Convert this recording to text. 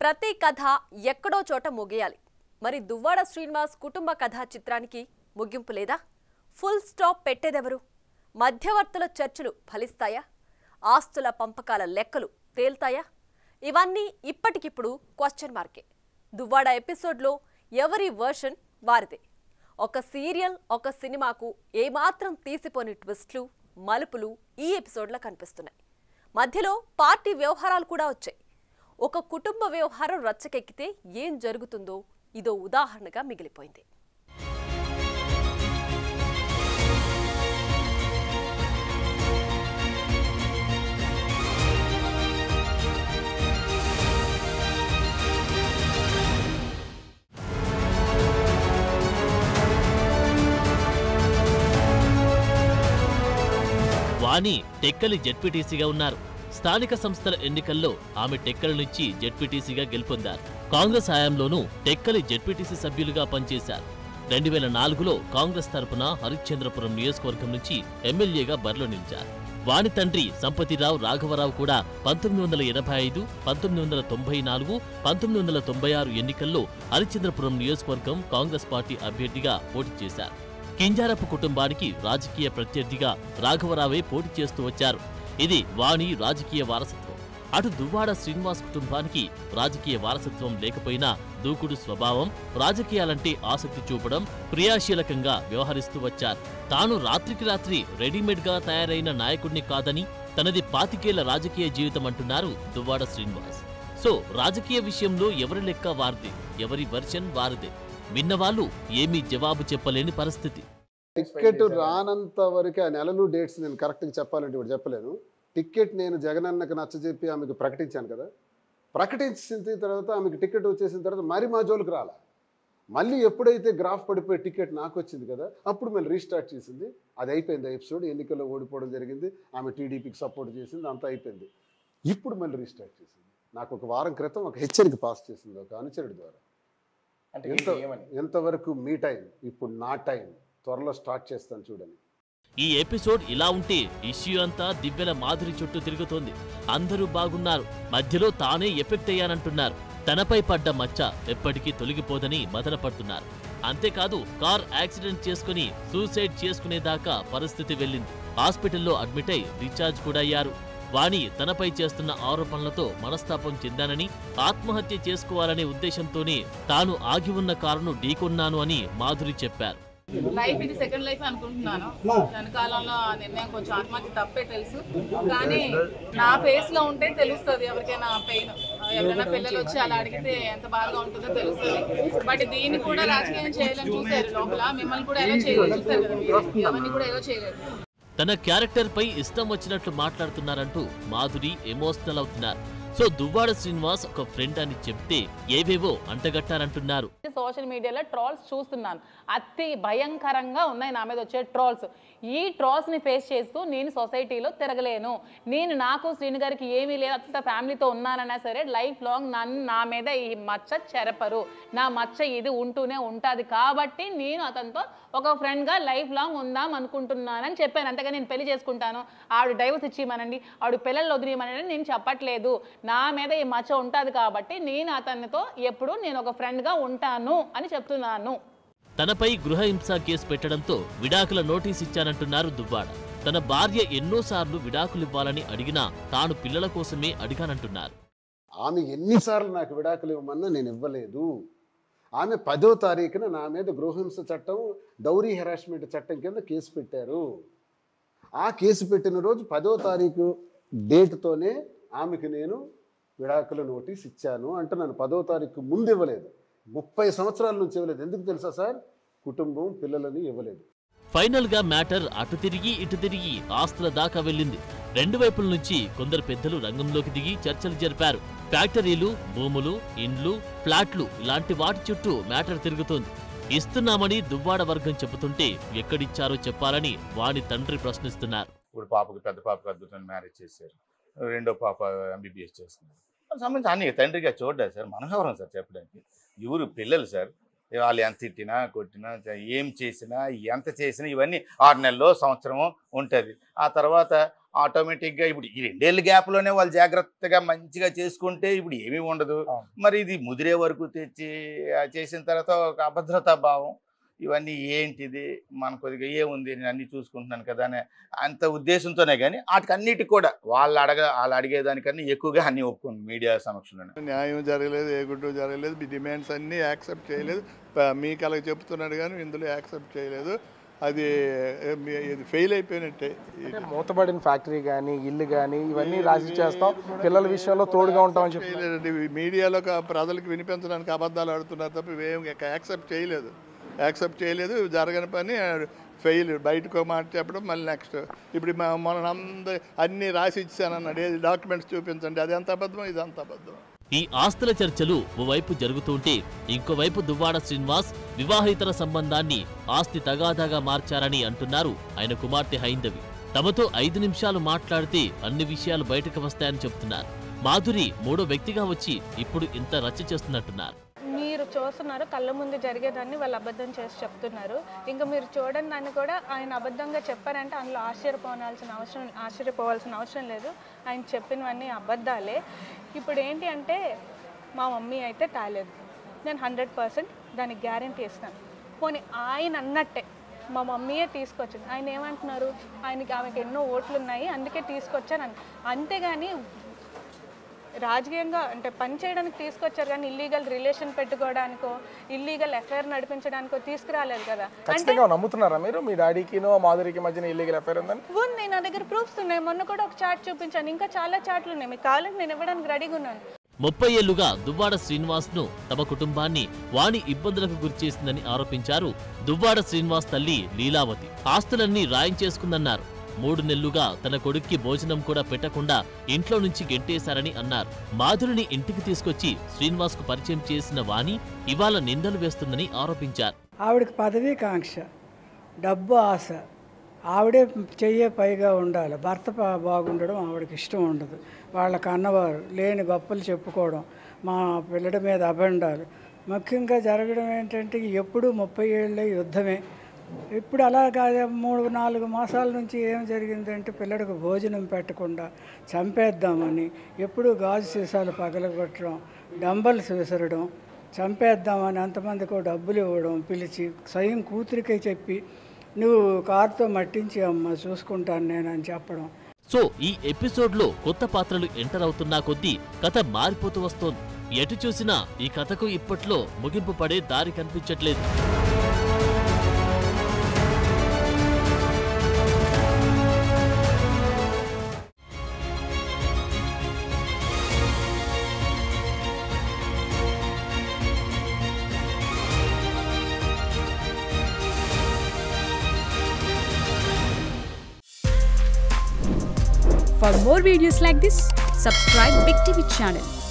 ప్రతి కథ ఎక్కడో చోట ముగియాలి మరి దువ్వాడ శ్రీనివాస్ కుటుంబ కథా చిత్రానికి ముగింపు లేదా ఫుల్ స్టాప్ పెట్టేదెవరు మధ్యవర్తుల చర్చలు ఫలిస్తాయా ఆస్తుల పంపకాల లెక్కలు తేల్తాయా ఇవన్నీ ఇప్పటికిప్పుడు క్వశ్చన్ మార్కే దువ్వాడ ఎపిసోడ్లో ఎవరి వర్షన్ వారిదే ఒక సీరియల్ ఒక సినిమాకు ఏమాత్రం తీసిపోని ట్విస్ట్లు మలుపులు ఈ ఎపిసోడ్లో కనిపిస్తున్నాయి మధ్యలో పార్టీ వ్యవహారాలు కూడా వచ్చాయి ఒక కుటుంబ వ్యవహారం రచ్చకెక్కితే ఏం జరుగుతుందో ఇదో ఉదాహరణగా మిగిలిపోయింది వాణి టెక్కలి జెడ్పీటీసీగా ఉన్నారు స్థానిక సంస్థల ఎన్నికల్లో ఆమె టెక్కలి నుంచి జెడ్పీటీసీగా గెలుపొందారు కాంగ్రెస్ హయాంలోనూ టెక్కలి జెడ్పీటీసీ సభ్యులుగా పనిచేశారు రెండు వేల నాలుగులో కాంగ్రెస్ తరపున హరిశ్చంద్రపురం నియోజకవర్గం నుంచి ఎమ్మెల్యేగా బరిలో నిలిచారు వాణి తండ్రి సంపతిరావు రాఘవరావు కూడా పంతొమ్మిది వందల ఎనభై ఐదు పంతొమ్మిది వందల తొంభై నాలుగు పంతొమ్మిది వందల తొంభై ఆరు ఎన్నికల్లో హరిశ్చంద్రపురం నియోజకవర్గం కాంగ్రెస్ పార్టీ అభ్యర్థిగా పోటీ చేశారు కింజారపు కుటుంబానికి రాజకీయ ప్రత్యర్థిగా రాఘవరావే పోటీ చేస్తూ వచ్చారు ఇది వాణి రాజకీయ వారసత్వం అటు దువ్వాడ శ్రీనివాస్ కుటుంబానికి రాజకీయ వారసత్వం లేకపోయినా దూకుడు స్వభావం రాజకీయాలంటే ఆసక్తి చూపడం క్రియాశీలకంగా వ్యవహరిస్తూ వచ్చారు తాను రాత్రికి రాత్రి రెడీమేడ్ గా తయారైన నాయకుడిని కాదని తనది పాతికేళ్ల రాజకీయ జీవితం అంటున్నారు దువ్వాడ శ్రీనివాస్ సో రాజకీయ విషయంలో ఎవరి లెక్క వారిదే ఎవరి వర్షన్ వారిదే విన్నవాళ్ళు ఏమీ జవాబు చెప్పలేని పరిస్థితి టికెట్ రానంత వరకు ఆ నెలలు డేట్స్ నేను కరెక్ట్గా చెప్పాలంటే ఇప్పుడు చెప్పలేను టికెట్ నేను జగనన్నకు నచ్చజెప్పి ఆమెకు ప్రకటించాను కదా ప్రకటించిన తర్వాత ఆమెకు టికెట్ వచ్చేసిన తర్వాత మరి మా జోలికి రాలా మళ్ళీ ఎప్పుడైతే గ్రాఫ్ పడిపోయి టికెట్ నాకు వచ్చింది కదా అప్పుడు మళ్ళీ రీస్టార్ట్ చేసింది అది అయిపోయింది ఆ ఎపిసోడ్ ఎన్నికల్లో ఓడిపోవడం జరిగింది ఆమె టీడీపీకి సపోర్ట్ చేసింది అంతా అయిపోయింది ఇప్పుడు మళ్ళీ రీస్టార్ట్ చేసింది నాకు ఒక వారం క్రితం ఒక హెచ్చరిక పాస్ చేసింది ఒక అనుచరుడి ద్వారా అంటే ఎంత ఏంటి ఏమని ఎంతవరకు మీ టైం ఇప్పుడు నా టైం త్వరలో స్టార్ట్ చేస్తాను చూడండి ఈ ఎపిసోడ్ ఇలా ఉంటే ఇష్యూ అంతా దివ్యల మాధురి చుట్టూ తిరుగుతోంది అందరూ బాగున్నారు మధ్యలో తానే ఎఫెక్ట్ అయ్యానంటున్నారు తనపై పడ్డ మచ్చ ఎప్పటికీ తొలగిపోదని మదన పడుతున్నారు అంతేకాదు కార్ యాక్సిడెంట్ చేసుకుని సూసైడ్ చేసుకునేదాకా పరిస్థితి వెళ్ళింది హాస్పిటల్లో అడ్మిట్ అయి డిశ్చార్జ్ కూడా అయ్యారు వాణి తనపై చేస్తున్న ఆరోపణలతో మనస్తాపం చెందానని ఆత్మహత్య చేసుకోవాలనే ఉద్దేశంతోనే తాను ఆగి ఉన్న కారును ఢీకొన్నాను అని మాధురి చెప్పారు లైఫ్ ఇది సెకండ్ లైఫ్ అనుకుంటున్నాను వెనకాలంలో ఆ నిర్ణయం కొంచెం ఆత్మహత్య తప్పే తెలుసు కానీ నా ఫేస్ లో ఉంటే తెలుస్తుంది ఎవరికైనా పెయిన్ ఎవరైనా పిల్లలు వచ్చి అలా అడిగితే ఎంత బాగా ఉంటుందో తెలుస్తుంది బట్ దీన్ని కూడా రాజకీయం చేయాలని చూసారు లోపల మిమ్మల్ని కూడా ఎలా చేయలేదు చూసారు కదా మీరు ఎవరిని కూడా ఏదో చేయలేదు తన క్యారెక్టర్ పై ఇష్టం వచ్చినట్లు మాట్లాడుతున్నారంటూ మాధురి ఎమోషనల్ అవుతున్నారు సో దువ్వాడ శ్రీనివాస్ ఒక ఫ్రెండ్ అని చెప్తే ఏవేవో అంటగట్టారంటున్నారు సోషల్ మీడియాలో ట్రోల్స్ చూస్తున్నాను అతి భయంకరంగా ఉన్నాయి నా మీద వచ్చే ట్రోల్స్ ఈ ట్రోల్స్ని ఫేస్ చేస్తూ నేను సొసైటీలో తిరగలేను నేను నాకు శ్రీను గారికి ఏమీ లేదు అంత ఫ్యామిలీతో ఉన్నానన్నా సరే లైఫ్ లాంగ్ నన్ను నా మీద ఈ మచ్చ చెరపరు నా మచ్చ ఇది ఉంటూనే ఉంటుంది కాబట్టి నేను అతనితో ఒక ఫ్రెండ్గా లైఫ్ లాంగ్ ఉందాం అనుకుంటున్నానని చెప్పాను అంతగా నేను పెళ్లి చేసుకుంటాను ఆవిడ డైవర్స్ ఇచ్చేయమనండి ఆవిడ పిల్లలు వదిలేయమనండి నేను చెప్పట్లేదు నా మీద ఈ మచ్చ ఉంటుంది కాబట్టి నేను అతనితో ఎప్పుడు నేను ఒక ఫ్రెండ్గా ఉంటాను అని చెప్తున్నాను తనపై గృహహింస కేసు పెట్టడంతో విడాకుల నోటీస్ ఇచ్చానంటున్నారు దువ్వాడ తన భార్య ఎన్నోసార్లు విడాకులివ్వాలని అడిగినా తాను పిల్లల కోసమే అడిగానంటున్నారు ఆమె ఎన్నిసార్లు నాకు విడాకులు ఇవ్వమన్నా నేను ఇవ్వలేదు ఆమె పదో తారీఖున నా మీద గృహహింస చట్టం డౌరీ హెరాస్మెంట్ చట్టం కింద కేసు పెట్టారు ఆ కేసు పెట్టిన రోజు పదో తారీఖు డేట్తోనే ఆమెకు నేను విడాకుల నోటీస్ ఇచ్చాను అంటున్నాను పదో తారీఖు ముందు ఇవ్వలేదు ముప్పై సంవత్సరాల నుంచి ఇవ్వలేదు ఎందుకు తెలుసా సార్ కుటుంబం పిల్లలని ఇవ్వలేదు ఫైనల్ గా మ్యాటర్ అటు తిరిగి ఇటు తిరిగి ఆస్తుల దాకా వెళ్ళింది రెండు వైపుల నుంచి కొందరు పెద్దలు రంగంలోకి దిగి చర్చలు జరిపారు ఫ్యాక్టరీలు భూములు ఇండ్లు ఫ్లాట్లు ఇలాంటి వాటి చుట్టూ మ్యాటర్ తిరుగుతోంది ఇస్తున్నామని దువ్వాడ వర్గం చెబుతుంటే ఎక్కడిచ్చారో చెప్పాలని వాని తండ్రి ప్రశ్నిస్తున్నారు ఇప్పుడు పాపకి పెద్ద పాపకి అద్భుతమైన మ్యారేజ్ చేశారు రెండో పాప ఎంబీబీఎస్ చేస్తున్నారు దానికి సంబంధించి అన్ని తండ్రిగా చూడ్డా సార్ మనం ఎవరం సార్ చెప్పడానికి ఎవరు పిల్లలు సార్ వాళ్ళు ఎంత తిట్టినా కొట్టినా చ- ఏం చేసినా ఎంత చేసినా ఇవన్నీ ఆరు నెలల్లో సంవత్సరం ఉంటుంది ఆ తర్వాత ఆటోమేటిక్గా ఇప్పుడు ఈ రెండేళ్ళ గ్యాప్లోనే వాళ్ళు జాగ్రత్తగా మంచిగా చేసుకుంటే ఇప్పుడు ఏమీ ఉండదు అవును. మరి ఇది ముదిరే వరకు తెచ్చి ఆ చేసిన తర్వాత ఒక అభద్రతా భావం ఇవన్నీ ఏంటిది మన కొద్దిగా ఏముంది నేను అన్ని చూసుకుంటున్నాను కదా అనే అంత ఉద్దేశంతోనే కానీ వాటికన్నిటికి కూడా వాళ్ళు అడగ వాళ్ళు అడిగేదానికన్నా ఎక్కువగా అన్ని ఒప్పుకుంది మీడియా సమక్షంలోనే న్యాయం జరగలేదు ఏ గుడ్డు జరగలేదు మీ డిమాండ్స్ అన్నీ యాక్సెప్ట్ చేయలేదు ప- మీకు అలా చెప్తున్నాడు కానీ ఇందులో యాక్సెప్ట్ చేయలేదు అది ఏ, మీ- ఇది ఫెయిల్ అయిపోయినట్టే అంటే మూతబడిన ఫ్యాక్టరీ కానీ ఇల్లు కానీ ఇవన్నీ రాసి చేస్తాం పిల్లల విషయంలో తోడుగా ఉంటామని చెప్పి చేయలేదండి మీడియాలో క- ప్రజలకు వినిపించడానికి అబద్ధాలు ఆడుతున్నారు తప్ప ఇవేం యాక్సెప్ట్ చేయలేదు యాక్సెప్ట్ చేయలేదు జరగని పని ఫెయిల్ బయటకు ఒక మాట చెప్పడం మళ్ళీ నెక్స్ట్ ఇప్పుడు మా- మొన్న అందరి అన్నీ రాసి ఇచ్చాను అన్నాడు ఏది డాక్యుమెంట్స్ చూపించండి అది ఎంత అబద్ధం ఇది అంత అబద్ధం ఈ ఆస్తుల చర్చలు ఓవైపు జరుగుతుంటే ఇంకోవైపు దువ్వాడ శ్రీనివాస్ వివాహేతర సంబంధాన్ని ఆస్తి తగాదాగా మార్చారని అంటున్నారు ఆయన కుమార్తె హైందవి తమతో ఐదు నిమిషాలు మాట్లాడితే అన్ని విషయాలు బయటకు వస్తాయని చెప్తున్నారు మాధురి మూడో వ్యక్తిగా వచ్చి ఇప్పుడు ఇంత రచ్చ చేస్తున్నట్టున్నారు మీరు చూస్తున్నారు కళ్ళ ముందు జరిగేదాన్ని వాళ్ళు అబద్ధం చేసి చెప్తున్నారు ఇంకా మీరు చూడని దాన్ని కూడా ఆయన అబద్ధంగా చెప్పారంటే అందులో ఆశ్చర్యపోవాల్సిన అవసరం ఆశ్చర్యపోవాల్సిన అవసరం లేదు ఆయన చెప్పినవన్నీ అబద్ధాలే ఇప్పుడు ఏంటి అంటే మా మమ్మీ అయితే తాలేదు నేను హండ్రెడ్ పర్సెంట్ దానికి గ్యారంటీ ఇస్తాను పోనీ ఆయన అన్నట్టే మా మమ్మీయే తీసుకొచ్చింది ఆయన ఏమంటున్నారు ఆయనకి ఆమెకి ఎన్నో ఓట్లు ఉన్నాయి అందుకే తీసుకొచ్చాను అని అంతేగాని రాజకీయంగా అంటే పని చేయడానికి తీసుకొచ్చారు కానీ ఇల్లీగల్ రిలేషన్ పెట్టుకోవడానికో ఇల్లీగల్ ఎఫ్ఐఆర్ నడిపించడానికో తీసుకురాలేదు కదా అంటే ఖచ్చితంగా నమ్ముతున్నారా మీరు మీ డాడీకినో మాధురికి మధ్యన ఇల్లీగల్ అఫైర్ ఉందని ఉంది నా దగ్గర ప్రూఫ్స్ ఉన్నాయి మొన్న కూడా ఒక చాట్ చూపించాను ఇంకా చాలా చాట్లు ఉన్నాయి మీకు కావాలంటే నేను ఇవ్వడానికి రెడీగా ఉన్నాను ముప్పై ఏళ్లుగా దువ్వాడ శ్రీనివాస్ ను తమ కుటుంబాన్ని వాణి ఇబ్బందులకు గురిచేసిందని ఆరోపించారు దువ్వాడ శ్రీనివాస్ తల్లి లీలావతి ఆస్తులన్నీ రాయించేసుకుందన్నారు మూడు నెలలుగా తన కొడుక్కి భోజనం కూడా పెట్టకుండా ఇంట్లో నుంచి గెంటేశారని అన్నారు మాధురిని ఇంటికి తీసుకొచ్చి శ్రీనివాస్ కు పరిచయం చేసిన వాణి ఇవాళ నిందలు వేస్తుందని ఆరోపించారు ఆవిడకి పదవీ కాంక్ష డబ్బు ఆశ ఆవిడే చెయ్యే పైగా ఉండాలి భర్త బా- బాగుండడం ఆవిడకి ఇష్టం ఉండదు వాళ్ళకి అన్నవారు లేని గొప్పలు చెప్పుకోవడం మా పిల్లడి మీద అబండాలు ముఖ్యంగా జరగడం ఏంటంటే ఎప్పుడు ముప్పై ఏళ్ళ యుద్ధమే ఇప్పుడు అలా కాదు మూడు నాలుగు మాసాల నుంచి ఏం జరిగిందంటే పిల్లడికి భోజనం పెట్టకుండా చంపేద్దామని ఎప్పుడు గాజు సీసాలు పగలగొట్టడం డంబల్స్ విసరడం చంపేద్దామని అంతమందికి డబ్బులు ఇవ్వడం పిలిచి స్వయం కూతురికే చెప్పి నువ్వు కారుతో మట్టించి అమ్మ చూసుకుంటాను నేను అని చెప్పడం సో ఈ ఎపిసోడ్ లో కొత్త పాత్రలు ఎంటర్ అవుతున్నా కొద్దీ కథ మారిపోతూ వస్తోంది ఎటు చూసినా ఈ కథకు ఇప్పట్లో ముగింపు పడే దారి కనిపించట్లేదు For more videos like this, subscribe Big TV channel